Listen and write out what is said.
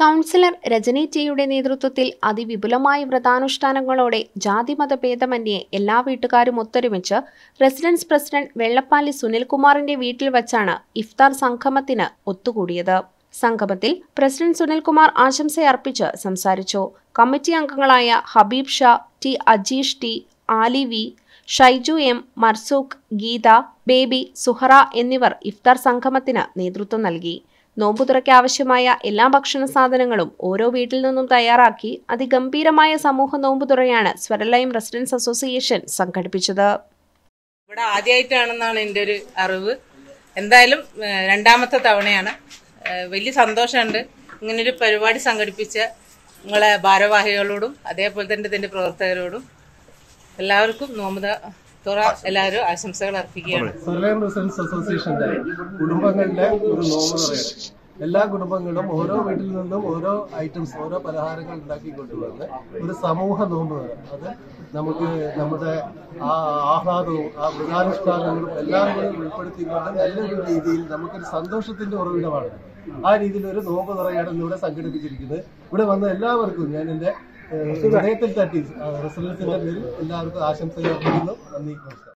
councillor Rajani ടിയുടെ നേതൃത്വത്തിൽ അതിവിപുലമായ വ്രതാനുഷ്ഠാനങ്ങളോടെ ജാതിമത ഭേദമന്യേ എല്ലാ വീട്ടുകാരും ഒത്തൊരുമിച്ച് റെസിഡൻസ് പ്രസിഡന്റ് വെള്ളപ്പാലി സുനിൽകുമാറിന്റെ വീട്ടിൽ വച്ചാണ് ഇഫ്താർ സംഗമത്തിന് ഒത്തുകൂടിയത് സംഗമത്തിൽ പ്രസിഡന്റ് സുനിൽകുമാർ ആശംസയർപ്പിച്ച് സംസാരിച്ചു കമ്മിറ്റി അംഗങ്ങളായ Habeeb Shah T Ajeesh T Ali V Shaiju M Marzooq Geetha Baby Suhara എന്നിവർ ഇഫ്താർ സംഗമത്തിന് നേതൃത്വം നൽകി നോമ്പുതുറയ്ക്ക് ആവശ്യമായ എല്ലാ ഭക്ഷണ സാധനങ്ങളും ഓരോ വീട്ടിൽ നിന്നും തയ്യാറാക്കി അതിഗംഭീരമായ സമൂഹ നോമ്പുതുറയാണ് സ്വരലയം റെസിഡൻസ് അസോസിയേഷൻ സംഘടിപ്പിച്ചത് ഇവിടെ ആദ്യമായിട്ടാണെന്നാണ് എൻ്റെ ഒരു അറിവ് എന്തായാലും ഏഹ്, രണ്ടാമത്തെ തവണയാണ് ഏഹ്, വലിയ സന്തോഷമുണ്ട് ഇങ്ങനൊരു പരിപാടി സംഘടിപ്പിച്ച നിങ്ങളെ ഭാരവാഹികളോടും അതേപോലെ തന്നെ ഇതിൻ്റെ പ്രവർത്തകരോടും എല്ലാവർക്കും നോമ്പുത തുറ എല്ലാവരും ആശംസകൾ അർപ്പിക്കുകയാണ് സർലൈൻ റെസിഡൻസ് അസോസിയേഷന്റെ കുടുംബങ്ങളുടെ ഒരു നോമ്പ് പറയാണ് എല്ലാ കുടുംബങ്ങളും ഓരോ വീട്ടിൽ നിന്നും ഓരോ ഐറ്റംസ് ഓരോ പലഹാരങ്ങൾ ഉണ്ടാക്കി കൊണ്ടുവന്ന് ഒരു സമൂഹ നോമ്പ് തുറ അത് നമുക്ക് നമ്മുടെ ആ ആഹ്ലാദവും ആ മൃഗാനുഷ്ഠാനങ്ങളും എല്ലാം കൂടി ഉൾപ്പെടുത്തിക്കൊണ്ട് നല്ലൊരു രീതിയിൽ നമുക്കൊരു സന്തോഷത്തിന്റെ ഉറവിടമാണ് ആ രീതിയിൽ ഒരു നോമ്പ് തുറയാണ് ഇന്നിവിടെ സംഘടിപ്പിച്ചിരിക്കുന്നത് ഇവിടെ വന്ന എല്ലാവർക്കും ഞാൻ എന്റെ ഏഹ്, ഹൃദയത്തിൽ തട്ടി റെസിഡൻസിന്റെ പേരിൽ എല്ലാവർക്കും ആശംസകൾ അർപ്പിക്കുന്നു നന്ദി നമസ്കാരം